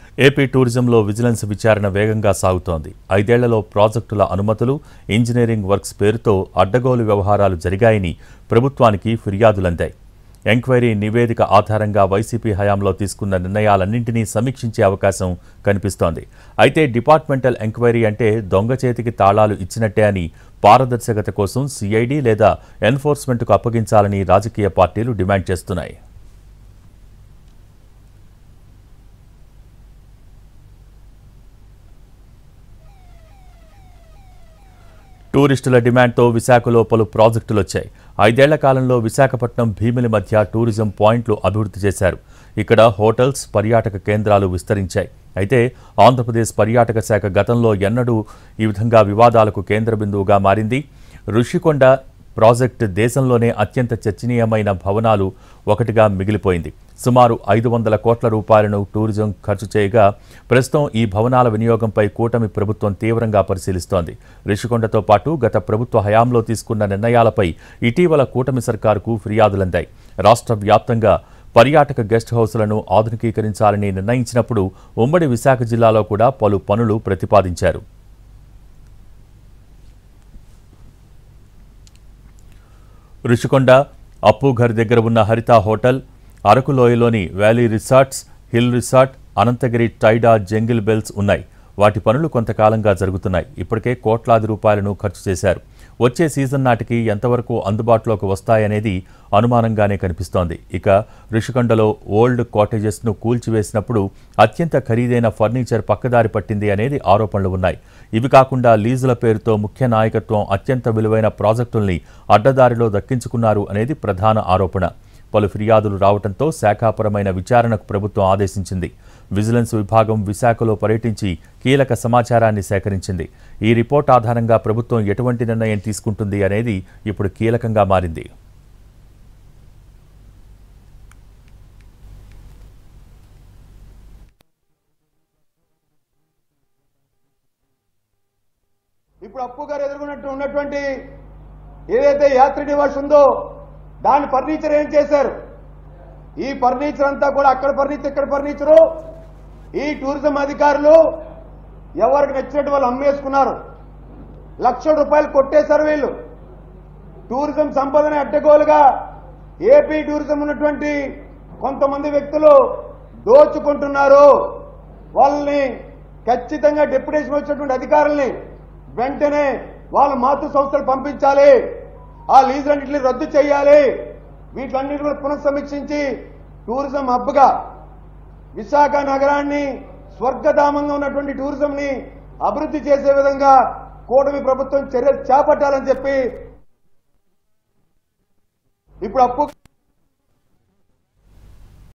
AP టూరిజంలో vigilance విచారణ వేగంగా సాగుతోంది ఐదేళ్లలో ప్రాజెక్టుల అనుమతులు ఇంజనీరింగ్ వర్క్స్ పేరుతో అడ్డగోలు వ్యవహారాలు జరిగాయని ప్రభుత్వానికి ఫిర్యాదులందాయి ఎంక్వైరీ నివేదిక ఆధారంగా వైసీపీ హయాంలో తీసుకున్న నిర్ణయాలన్నింటినీ సమీక్షించే అవకాశం కనిపిస్తోంది అయితే డిపార్ట్మెంటల్ ఎంక్వైరీ అంటే దొంగ చేతికి తాళాలు ఇచ్చినట్టే అని పారదర్శకత కోసం సిఐడి లేదా ఎన్ఫోర్స్మెంట్కు అప్పగించాలని రాజకీయ పార్టీలు డిమాండ్ చేస్తున్నాయి టూరిస్టుల డిమాండ్తో విశాఖలో పలు ప్రాజెక్టులు వచ్చాయి ఐదేళ్ల కాలంలో విశాఖపట్నం భీమిలి మధ్య టూరిజం పాయింట్లు అభివృద్ధి చేశారు ఇక్కడ హోటల్స్ పర్యాటక కేంద్రాలు విస్తరించాయి అయితే ఆంధ్రప్రదేశ్ పర్యాటక శాఖ గతంలో ఎన్నడూ ఈ విధంగా వివాదాలకు కేంద్ర బిందువుగా మారింది ఋషికొండ ప్రాజెక్టు దేశంలోనే అత్యంత చర్చనీయమైన భవనాలు ఒకటిగా మిగిలిపోయింది సుమారు ఐదు వందల కోట్ల రూపాయలను టూరిజం ఖర్చు చేయగా ప్రస్తుతం ఈ భవనాల వినియోగంపై కూటమి ప్రభుత్వం తీవ్రంగా పరిశీలిస్తోంది రిషికొండతో పాటు గత ప్రభుత్వ హయాంలో తీసుకున్న నిర్ణయాలపై ఇటీవల కూటమి సర్కారుకు ఫిర్యాదులందాయి రాష్ట్ర వ్యాప్తంగా పర్యాటక గెస్ట్ హౌస్లను ఆధునికీకరించాలని నిర్ణయించినప్పుడు ఉమ్మడి విశాఖ జిల్లాలో కూడా పలు పనులు ప్రతిపాదించారు రుషికొండ అప్పుఘర్ దగ్గర ఉన్న హరిత హోటల్ అరకు లోయలోని valley resorts hill resort Ananthagiri Tyda jungle bells ఉన్నాయి వాటి పనులు కొంతకాలంగా జరుగుతున్నాయి ఇప్పటికే కోట్లాది రూపాయలను ఖర్చు చేశారు వచ్చే సీజన్ నాటికి ఎంతవరకు అందుబాటులోకి వస్తాయనేది అనుమానంగానే కనిపిస్తోంది ఇక రిషికొండలో ఓల్డ్ కాటేజెస్ను కూల్చివేసినప్పుడు అత్యంత ఖరీదైన ఫర్నిచర్ పక్కదారి పట్టింది అనేది ఆరోపణలు ఉన్నాయి ఇవి కాకుండా లీజుల పేరుతో ముఖ్య నాయకత్వం అత్యంత విలువైన ప్రాజెక్టుల్ని అడ్డదారిలో దక్కించుకున్నారు అనేది ప్రధాన ఆరోపణ పలు ఫిర్యాదులు రావడంతో శాఖాపరమైన విచారణకు ప్రభుత్వం ఆదేశించింది విజిలెన్స్ విభాగం విశాఖలో పర్యటించి కీలక సమాచారాన్ని సేకరించింది ఈ రిపోర్ట్ ఆధారంగా ప్రభుత్వం ఎటువంటి నిర్ణయం తీసుకుంటుంది అనేది ఇప్పుడు కీలకంగా మారింది ఇప్పుడు అప్పు గారు ఎదుర్కొన్నట్టు ఉన్నటువంటి ఏదైతే యాత్రి నివాస్ ఉందో దాని ఫర్నిచర్ ఏం చేశారు ఈ ఫర్నిచర్ అంతా కూడా అక్కడ ఫర్నిచర్ ఇక్కడ ఫర్నిచరు ఈ టూరిజం అధికారులు ఎవరికి నచ్చినట్టు వాళ్ళు అమ్మేసుకున్నారు లక్ష రూపాయలు కొట్టేశారు వీళ్ళు టూరిజం సంపదని అడ్డగోలుగా ఏపీ టూరిజం ఉన్నటువంటి కొంతమంది వ్యక్తులు దోచుకుంటున్నారు వాళ్ళని ఖచ్చితంగా డెప్యుటేషన్ వచ్చినటువంటి అధికారుల్ని వెంటనే వాళ్ళ మాతృ సంస్థలు పంపించాలి ఆ లీజులన్నింటినీ రద్దు చేయాలి వీటన్నిటి కూడా పునఃసమీక్షించి టూరిజం హబ్గా విశాఖ నగరాన్ని స్వర్గధామంగా ఉన్నటువంటి టూరిజంని అభివృద్ధి చేసే విధంగా కూటమి ప్రభుత్వం చర్యలు చేపట్టాలని చెప్పి ఇప్పుడు అప్పు